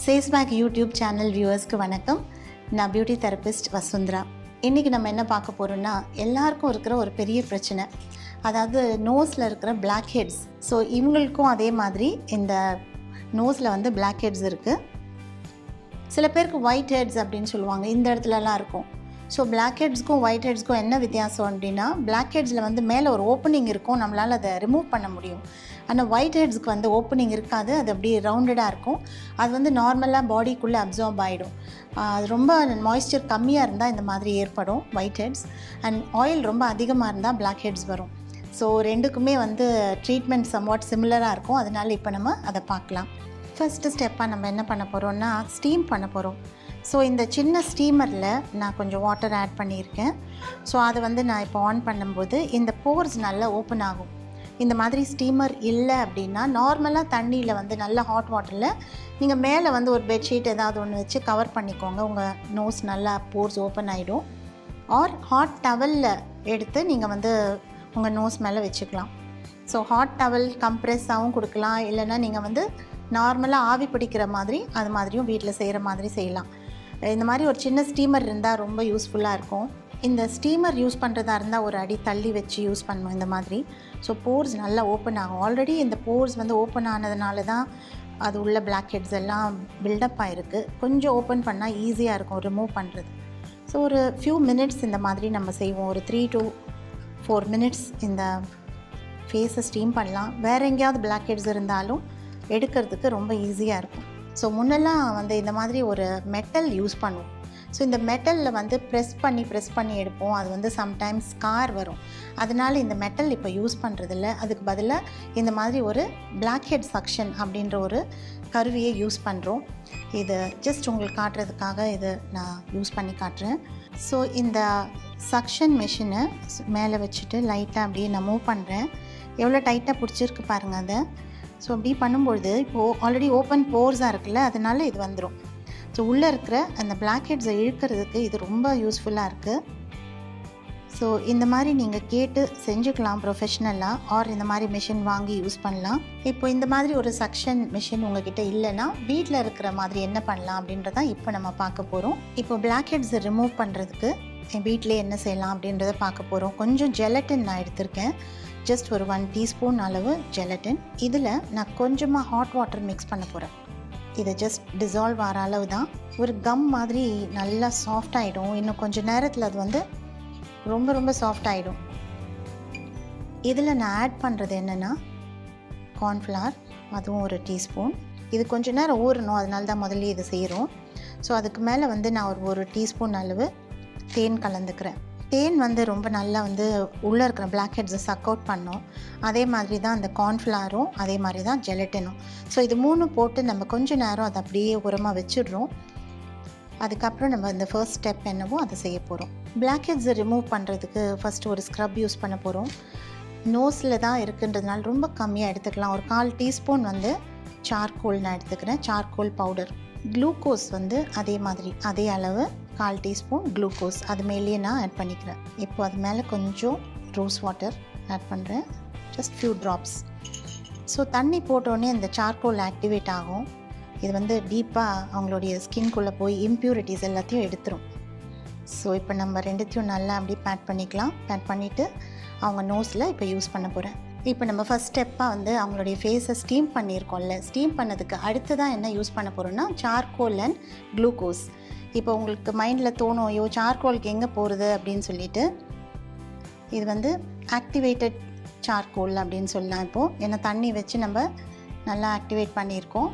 சேஸ்பேக் YouTube channel வியூவர்ஸ்க்கு வணக்கம் நான் beauty therapist Vasundhara இன்றைக்கி நம்ம என்ன பார்க்க போகிறோம்னா எல்லாருக்கும் இருக்கிற ஒரு பெரிய பிரச்சனை அதாவது நோஸில் இருக்கிற பிளாக் ஹெட்ஸ் ஸோ இவங்களுக்கும் அதே மாதிரி இந்த நோஸில் வந்து பிளாக் ஹெட்ஸ் இருக்குது சில பேருக்கு ஒயிட் ஹெட்ஸ் அப்படின்னு சொல்லுவாங்க இந்த இடத்துலலாம் இருக்கும் ஸோ பிளாக் ஹெட்ஸ்க்கும் ஒயிட் ஹெட்ஸ்க்கும் என்ன வித்தியாசம் அப்படின்னா பிளாக் ஹெட்ஸில் வந்து மேலே ஒரு ஓப்பனிங் இருக்கும் நம்மளால் அதை ரிமூவ் பண்ண முடியும் ஆனால் ஒயிட் ஹெட்ஸ்க்கு வந்து ஓப்பனிங் இருக்காது அது அப்படியே ரவுண்டடாக இருக்கும் அது வந்து நார்மலாக பாடிக்குள்ளே அப்சார்ப் ஆகிடும் அது ரொம்ப மாய்ஸ்சர் கம்மியாக இருந்தால் இந்த மாதிரி ஏற்படும் ஒயிட் ஹெட்ஸ் அண்ட் ஆயில் ரொம்ப அதிகமாக இருந்தால் பிளாக் ஹெட்ஸ் வரும் ஸோ ரெண்டுக்குமே வந்து ட்ரீட்மெண்ட் சம்வாட் சிமிலராக இருக்கும் அதனால் இப்போ நம்ம அதை பார்க்கலாம் ஃபஸ்ட்டு ஸ்டெப்பாக நம்ம என்ன பண்ண போகிறோம்னா ஸ்டீம் பண்ண போகிறோம் ஸோ இந்த சின்ன ஸ்டீமரில் நான் கொஞ்சம் வாட்டர் ஆட் பண்ணியிருக்கேன் ஸோ அதை வந்து நான் இப்போ ஆன் பண்ணும்போது இந்த போர்ஸ் நல்லா ஓப்பன் ஆகும் இந்த மாதிரி ஸ்டீமர் இல்லை அப்படின்னா நார்மலாக தண்ணியில் வந்து நல்ல ஹாட் வாட்டரில் நீங்கள் மேலே வந்து ஒரு பெட்ஷீட் ஏதாவது ஒன்று வச்சு கவர் பண்ணிக்கோங்க உங்கள் நோஸ் நல்லா போர்ஸ் ஓப்பன் ஆகிடும் ஆர் ஹாட் டவலில் எடுத்து நீங்கள் வந்து உங்கள் நோஸ் மேலே வச்சுக்கலாம் ஸோ ஹாட் டவல் கம்ப்ரெஸ்ஸாகவும் கொடுக்கலாம் இல்லைன்னா நீங்கள் வந்து நார்மலாக ஆவி பிடிக்கிற மாதிரி அது மாதிரியும் வீட்டில் செய்கிற மாதிரி செய்யலாம் இந்த மாதிரி ஒரு சின்ன ஸ்டீமர் இருந்தால் ரொம்ப யூஸ்ஃபுல்லாக இருக்கும் இந்த ஸ்டீமர் யூஸ் பண்ணுறதா இருந்தால் ஒரு அடி தள்ளி வச்சு யூஸ் பண்ணணும் இந்த மாதிரி ஸோ போர்ஸ் நல்லா ஓப்பன் ஆகும் ஆல்ரெடி இந்த போர்ஸ் வந்து ஓப்பன் ஆனதுனால தான் அது உள்ள பிளாக் ஹெட்ஸ் எல்லாம் பில்டப் ஆகிருக்கு கொஞ்சம் ஓப்பன் பண்ணால் ஈஸியாக இருக்கும் ரிமூவ் பண்ணுறது ஸோ ஒரு ஃபியூ மினிட்ஸ் இந்த மாதிரி நம்ம செய்வோம் ஒரு த்ரீ டு ஃபோர் மினிட்ஸ் இந்த ஃபேஸை ஸ்டீம் பண்ணலாம் வேறு எங்கேயாவது பிளாக் ஹெட்ஸ் இருந்தாலும் எடுக்கிறதுக்கு ரொம்ப ஈஸியாக இருக்கும் ஸோ முன்னெல்லாம் வந்து இந்த மாதிரி ஒரு மெட்டல் யூஸ் பண்ணுவோம் ஸோ இந்த மெட்டலில் வந்து ப்ரெஸ் பண்ணி ப்ரெஸ் பண்ணி எடுப்போம் அது வந்து சம்டைம்ஸ் ஸ்கார் வரும் அதனால் இந்த மெட்டல் இப்போ யூஸ் பண்ணுறதில்ல அதுக்கு பதிலாக இந்த மாதிரி ஒரு பிளாக் ஹெட் சக்ஷன் அப்படின்ற ஒரு கருவியை யூஸ் பண்ணுறோம் இது ஜஸ்ட் உங்களுக்கு காட்டுறதுக்காக இது நான் யூஸ் பண்ணி காட்டுறேன் ஸோ இந்த சக்ஷன் மிஷினை மேலே வச்சுட்டு லைட்டாக அப்படியே நான் மூவ் பண்ணுறேன் எவ்வளோ டைட்டாக பிடிச்சிருக்கு பாருங்கள் அதை ஸோ அப்படி பண்ணும்பொழுது இப்போது ஆல்ரெடி ஓப்பன் போர்ஸாக இருக்குல்ல அதனால இது வந்துடும் ஸோ உள்ளே இருக்கிற அந்த பிளாக் ஹெட்ஸை இழுக்கிறதுக்கு இது ரொம்ப யூஸ்ஃபுல்லாக இருக்குது ஸோ இந்த மாதிரி நீங்கள் கேட்டு செஞ்சுக்கலாம் ப்ரொஃபஷ்னலாக ஆர் இந்த மாதிரி மிஷின் வாங்கி யூஸ் பண்ணலாம் இப்போ இந்த மாதிரி ஒரு சக்ஷன் மிஷின் உங்ககிட்ட இல்லைன்னா வீட்டில் இருக்கிற மாதிரி என்ன பண்ணலாம் அப்படின்றத இப்போ நம்ம பார்க்க போகிறோம் இப்போ பிளாக் ஹெட்ஸை ரிமூவ் பண்ணுறதுக்கு என் வீட்டிலே என்ன செய்யலாம் அப்படின்றத பார்க்க போகிறோம் கொஞ்சம் ஜெலட்டின் நான் எடுத்திருக்கேன் ஜஸ்ட் ஒரு ஒன் டீஸ்பூன் அளவு ஜெலட்டின் இதில் நான் கொஞ்சமாக ஹாட் வாட்டர் மிக்ஸ் பண்ண போகிறேன் இதை ஜஸ்ட் டிசால்வ் ஆகிற அளவு தான் ஒரு கம் மாதிரி நல்லா சாஃப்ட் ஆகிடும் இன்னும் கொஞ்சம் நேரத்தில் அது வந்து ரொம்ப ரொம்ப சாஃப்ட் ஆகிடும் இதில் நான் ஆட் பண்ணுறது என்னென்னா கார்ன்ஃப்ளவர் அதுவும் ஒரு டீஸ்பூன் இது கொஞ்சம் நேரம் ஊறணும் அதனால தான் முதல்ல இது செய்கிறோம் ஸோ அதுக்கு மேலே வந்து நான் ஒரு ஒரு டீஸ்பூன் அளவு தேன் கலந்துக்கிறேன் தேன் வந்து ரொம்ப நல்லா வந்து உள்ளே இருக்கிற பிளாக் ஹெட்ஸை சக் அவுட் பண்ணோம் அதே மாதிரி தான் அந்த கார்ன்ஃப்ளவரும் அதே மாதிரி தான் ஜெலட்டினும் ஸோ இது மூணு போட்டு நம்ம கொஞ்ச நேரம் அதை அப்படியே உரமாக வச்சிடுறோம் அதுக்கப்புறம் நம்ம இந்த ஃபர்ஸ்ட் ஸ்டெப் என்னவோ அதை செய்ய போகிறோம் பிளாக் ஹெட்ஸை ரிமூவ் பண்ணுறதுக்கு ஃபஸ்ட்டு ஒரு ஸ்க்ரப் யூஸ் பண்ண போகிறோம் நோஸில் தான் இருக்குன்றதுனால ரொம்ப கம்மியாக எடுத்துக்கலாம் ஒரு கால் டீஸ்பூன் வந்து சார்கோல் நான் எடுத்துக்கிறேன் சார்கோல் பவுடர் குளுக்கோஸ் வந்து அதே மாதிரி அதே அளவு கால் டீஸ்பூன் குளுக்கோஸ் அது மேலேயே நான் ஆட் பண்ணிக்கிறேன் இப்போ அது மேலே கொஞ்சம் ரோஸ் வாட்டர் ஆட் பண்ணுறேன் ஜஸ்ட் ஃபியூ ட்ராப்ஸ் ஸோ தண்ணி போட்டோடனே இந்த சார்கோல் ஆக்டிவேட் ஆகும் இது வந்து டீப்பாக அவங்களுடைய ஸ்கின்குள்ளே போய் இம்ப்யூரிட்டிஸ் எல்லாத்தையும் எடுத்துரும் ஸோ இப்போ நம்ம ரெண்டுத்தையும் நல்லா அப்படி பேட் பண்ணிக்கலாம் பேட் பண்ணிவிட்டு அவங்க நோஸில் இப்போ யூஸ் பண்ண போகிறேன் இப்போ நம்ம ஃபஸ்ட் ஸ்டெப்பாக வந்து அவங்களுடைய ஃபேஸை ஸ்டீம் பண்ணியிருக்கோம்ல ஸ்டீம் பண்ணதுக்கு அடுத்து தான் என்ன யூஸ் பண்ண போகிறோன்னா சார்கோல் அண்ட் குளுக்கோஸ் இப்போ உங்களுக்கு மைண்டில் தோணும் ஐயோ சார்கோலுக்கு எங்கே போகிறது அப்படின்னு சொல்லிட்டு இது வந்து ஆக்டிவேட்டட் சார்கோல் அப்படின்னு சொல்லலாம் இப்போது ஏன்னா தண்ணி வச்சு நம்ம நல்லா ஆக்டிவேட் பண்ணியிருக்கோம்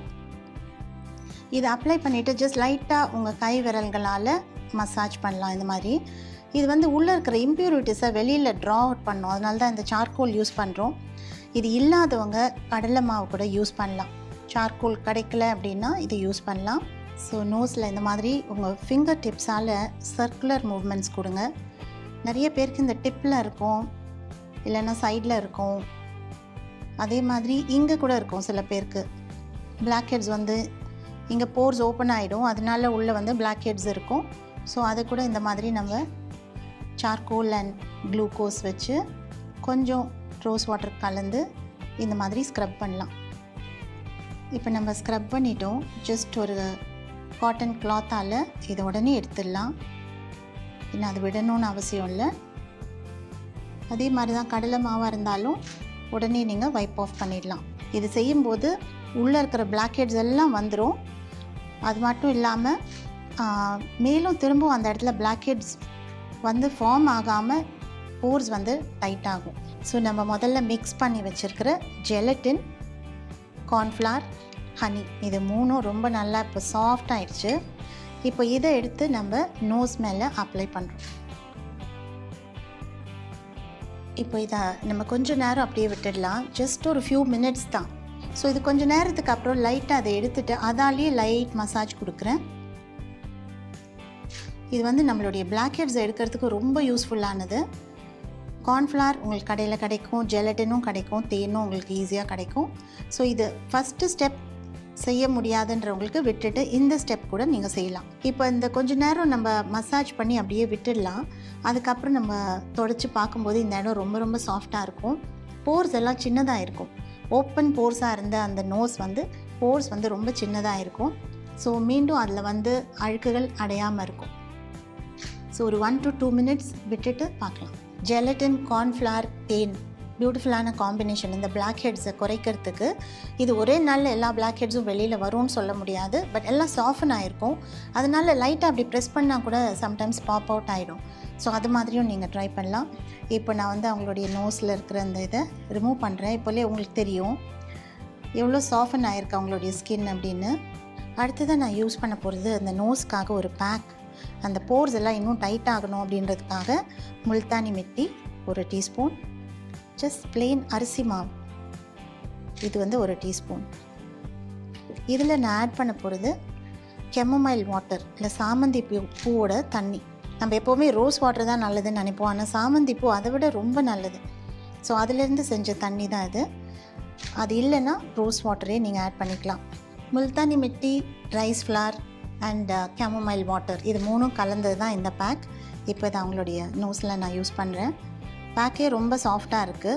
இதை அப்ளை பண்ணிவிட்டு ஜஸ்ட் லைட்டாக உங்கள் கை விரல்களால் மசாஜ் பண்ணலாம் இந்த மாதிரி இது வந்து உள்ளே இருக்கிற இம்ப்யூரிட்டிஸை வெளியில் ட்ரா அவுட் பண்ணோம் அதனால தான் இந்த சார்கோல் யூஸ் பண்ணுறோம் இது இல்லாதவங்க கடலை மாவு கூட யூஸ் பண்ணலாம் சார்கோல் கிடைக்கல அப்படின்னா இது யூஸ் பண்ணலாம் ஸோ நோஸில் இந்த மாதிரி உங்கள் ஃபிங்கர் டிப்ஸால் சர்க்குலர் மூவ்மெண்ட்ஸ் கொடுங்க நிறைய பேருக்கு இந்த டிப்பில் இருக்கும் இல்லைன்னா சைடில் இருக்கும் அதே மாதிரி இங்கே கூட இருக்கும் சில பேருக்கு பிளாக் ஹெட்ஸ் வந்து இங்கே போர்ஸ் ஓப்பன் ஆகிடும் அதனால உள்ளே வந்து பிளாக் ஹெட்ஸ் இருக்கும் ஸோ அதை கூட இந்த மாதிரி நம்ம சார்கோல் அண்ட் குளுக்கோஸ் வச்சு கொஞ்சம் ரோஸ் வாட்டர் கலந்து இந்த மாதிரி ஸ்க்ரப் பண்ணலாம் இப்போ நம்ம ஸ்க்ரப் பண்ணிட்டோம் ஜஸ்ட் ஒரு காட்டன் கிளாத்தால் இதை உடனே எடுத்துடலாம் இன்னும் அது விடணும்னு அவசியம் இல்லை அதே மாதிரி தான் கடலை மாவாக இருந்தாலும் உடனே நீங்கள் வைப் ஆஃப் பண்ணிடலாம் இது செய்யும்போது உள்ளே இருக்கிற பிளாக் ஹெட்ஸ் எல்லாம் வந்துடும் அது மட்டும் இல்லாமல் மேலும் திரும்பவும் அந்த இடத்துல பிளாக் ஹெட்ஸ் வந்து ஃபார்ம் ஆகாமல் போர்ஸ் வந்து டைட் ஆகும் ஸோ நம்ம முதல்ல மிக்ஸ் பண்ணி வச்சுருக்கிற ஜெலட்டின் கார்ன்ஃப்ளார் ஹனி இது மூணும் ரொம்ப நல்லா இப்போ சாஃப்ட் ஆயிடுச்சு இப்போ இதை எடுத்து நம்ம நோஸ் மேலே அப்ளை பண்ணுறோம் இப்போ இதை நம்ம கொஞ்ச நேரம் அப்படியே விட்டுடலாம் ஜஸ்ட் ஒரு ஃபியூ மினிட்ஸ் தான் ஸோ இது கொஞ்ச நேரத்துக்கு அப்புறம் லைட்டாக அதை எடுத்துட்டு அதாலேயே லைட் மசாஜ் கொடுக்குறேன் இது வந்து நம்மளுடைய பிளாக் ஹெட்ஸ் எடுக்கிறதுக்கு ரொம்ப யூஸ்ஃபுல்லானது கார்ன்ஃப்ளவர் உங்களுக்கு கடையில் கிடைக்கும் ஜெலட்டினும் கிடைக்கும் தேனும் உங்களுக்கு ஈஸியாக கிடைக்கும் ஸோ இது ஃபஸ்ட்டு ஸ்டெப் செய்ய முடியாதுன்றவங்களுக்கு விட்டுட்டு இந்த ஸ்டெப் கூட நீங்கள் செய்யலாம் இப்போ இந்த கொஞ்ச நேரம் நம்ம மசாஜ் பண்ணி அப்படியே விட்டுடலாம் அதுக்கப்புறம் நம்ம தொடச்சி பார்க்கும்போது இந்த இடம் ரொம்ப ரொம்ப சாஃப்டாக இருக்கும் போர்ஸ் எல்லாம் சின்னதாக இருக்கும் ஓப்பன் போர்ஸாக இருந்த அந்த நோஸ் வந்து போர்ஸ் வந்து ரொம்ப சின்னதாக இருக்கும் ஸோ மீண்டும் அதில் வந்து அழுக்குகள் அடையாமல் இருக்கும் ஸோ ஒரு ஒன் டு டூ மினிட்ஸ் விட்டுட்டு பார்க்கலாம் ஜெலட்டின் கார்ன்ஃப்ளவர் தேன் பியூட்டிஃபுல்லான காம்பினேஷன் இந்த பிளாக் ஹெட்ஸை குறைக்கிறதுக்கு இது ஒரே நாளில் எல்லா பிளாக் ஹெட்ஸும் வெளியில் வரும்னு சொல்ல முடியாது பட் எல்லாம் சாஃபன் ஆகிருக்கும் அதனால லைட்டாக அப்படி ப்ரெஸ் பண்ணால் கூட சம்டைம்ஸ் பாப் அவுட் ஆகிடும் ஸோ அது மாதிரியும் நீங்கள் ட்ரை பண்ணலாம் இப்போ நான் வந்து அவங்களுடைய நோஸில் இருக்கிற அந்த இதை ரிமூவ் பண்ணுறேன் இப்போலே உங்களுக்கு தெரியும் எவ்வளோ சாஃபன் ஆகிருக்கு அவங்களுடைய ஸ்கின் அப்படின்னு அடுத்ததாக நான் யூஸ் பண்ண போகிறது அந்த நோஸ்க்காக ஒரு பேக் அந்த போர்ஸ் எல்லாம் இன்னும் டைட் ஆகணும் அப்படின்றதுக்காக முல்தானி மெட்டி ஒரு டீஸ்பூன் ஜஸ்ட் பிளெயின் அரிசி மாவு இது வந்து ஒரு டீஸ்பூன் இதில் நான் ஆட் பண்ண போகிறது கெமமைல் வாட்டர் இல்லை சாமந்தி பூ பூவோட தண்ணி நம்ம எப்போவுமே ரோஸ் வாட்டர் தான் நல்லதுன்னு நினைப்போம் ஆனால் சாமந்தி பூ அதை விட ரொம்ப நல்லது ஸோ அதிலேருந்து செஞ்ச தண்ணி தான் இது அது இல்லைன்னா ரோஸ் வாட்டரே நீங்கள் ஆட் பண்ணிக்கலாம் Multani mitti rice flour and chamomile water இது மூணும் கலந்தது தான் இந்த பேக் இப்போ இது அவங்களுடைய நோஸில் நான் யூஸ் பண்ணுறேன் பேக்கே ரொம்ப சாஃப்டாக இருக்குது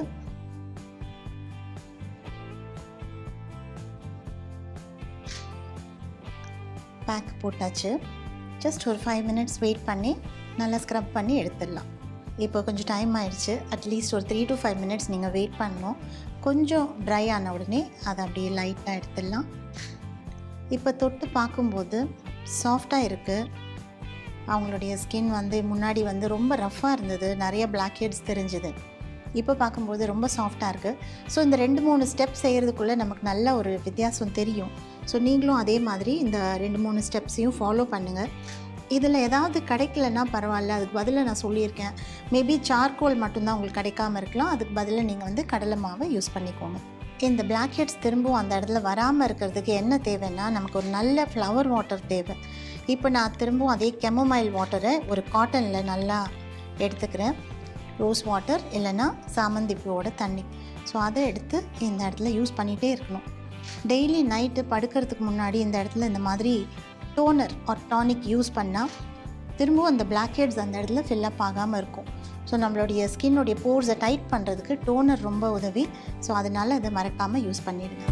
பேக் போட்டாச்சு ஜஸ்ட் ஒரு ஃபைவ் மினிட்ஸ் வெயிட் பண்ணி நல்லா ஸ்க்ரப் பண்ணி எடுத்துடலாம் இப்போ கொஞ்சம் டைம் ஆயிடுச்சு அட்லீஸ்ட் ஒரு த்ரீ டு ஃபைவ் மினிட்ஸ் நீங்கள் வெயிட் பண்ணணும் கொஞ்சம் ட்ரை ஆன உடனே அதை அப்படியே லைட்டாக எடுத்துடலாம் இப்போ தொட்டு பார்க்கும்போது சாஃப்டாக இருக்குது அவங்களுடைய ஸ்கின் வந்து முன்னாடி வந்து ரொம்ப ரஃப்பாக இருந்தது நிறைய பிளாக் ஹெட்ஸ் தெரிஞ்சுது இப்போ பார்க்கும்போது ரொம்ப சாஃப்டாக இருக்குது ஸோ இந்த ரெண்டு மூணு ஸ்டெப் செய்கிறதுக்குள்ளே நமக்கு நல்ல ஒரு வித்தியாசம் தெரியும் ஸோ நீங்களும் அதே மாதிரி இந்த ரெண்டு மூணு ஸ்டெப்ஸையும் ஃபாலோ பண்ணுங்கள் இதில் ஏதாவது கிடைக்கலன்னா பரவாயில்ல அதுக்கு பதிலாக நான் சொல்லியிருக்கேன் மேபி சார்கோல் மட்டும்தான் உங்களுக்கு கிடைக்காம இருக்கலாம் அதுக்கு பதிலாக நீங்கள் வந்து கடலை மாவை யூஸ் பண்ணிக்கோங்க இந்த பிளாக் ஹெட்ஸ் திரும்பவும் அந்த இடத்துல வராமல் இருக்கிறதுக்கு என்ன தேவைன்னா நமக்கு ஒரு நல்ல ஃப்ளவர் வாட்டர் தேவை இப்போ நான் திரும்பவும் அதே கெமமைல் வாட்டரை ஒரு காட்டனில் நல்லா எடுத்துக்கிறேன் ரோஸ் வாட்டர் இல்லைன்னா சாமந்தி பூவோட தண்ணி ஸோ அதை எடுத்து இந்த இடத்துல யூஸ் பண்ணிகிட்டே இருக்கணும் டெய்லி நைட்டு படுக்கிறதுக்கு முன்னாடி இந்த இடத்துல இந்த மாதிரி டோனர் ஆர் டானிக் யூஸ் பண்ணால் திரும்பவும் அந்த பிளாக் ஹெட்ஸ் அந்த இடத்துல ஃபில்லப் ஆகாமல் இருக்கும் ஸோ நம்மளுடைய ஸ்கின்னுடைய போர்ஸை டைட் பண்ணுறதுக்கு டோனர் ரொம்ப உதவி ஸோ அதனால் அதை மறக்காமல் யூஸ் பண்ணிடுங்க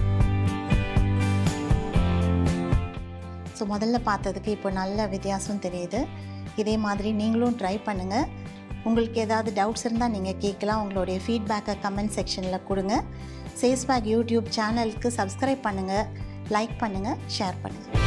ஸோ முதல்ல பார்த்ததுக்கு இப்போ நல்ல வித்தியாசம் தெரியுது இதே மாதிரி நீங்களும் ட்ரை பண்ணுங்கள் உங்களுக்கு ஏதாவது டவுட்ஸ் இருந்தால் நீங்கள் கேட்கலாம் உங்களுடைய ஃபீட்பேக்கை கமெண்ட் செக்ஷனில் கொடுங்க சேஸ்பேக் யூடியூப் சேனலுக்கு சப்ஸ்கிரைப் பண்ணுங்கள் லைக் பண்ணுங்கள் ஷேர் பண்ணுங்கள்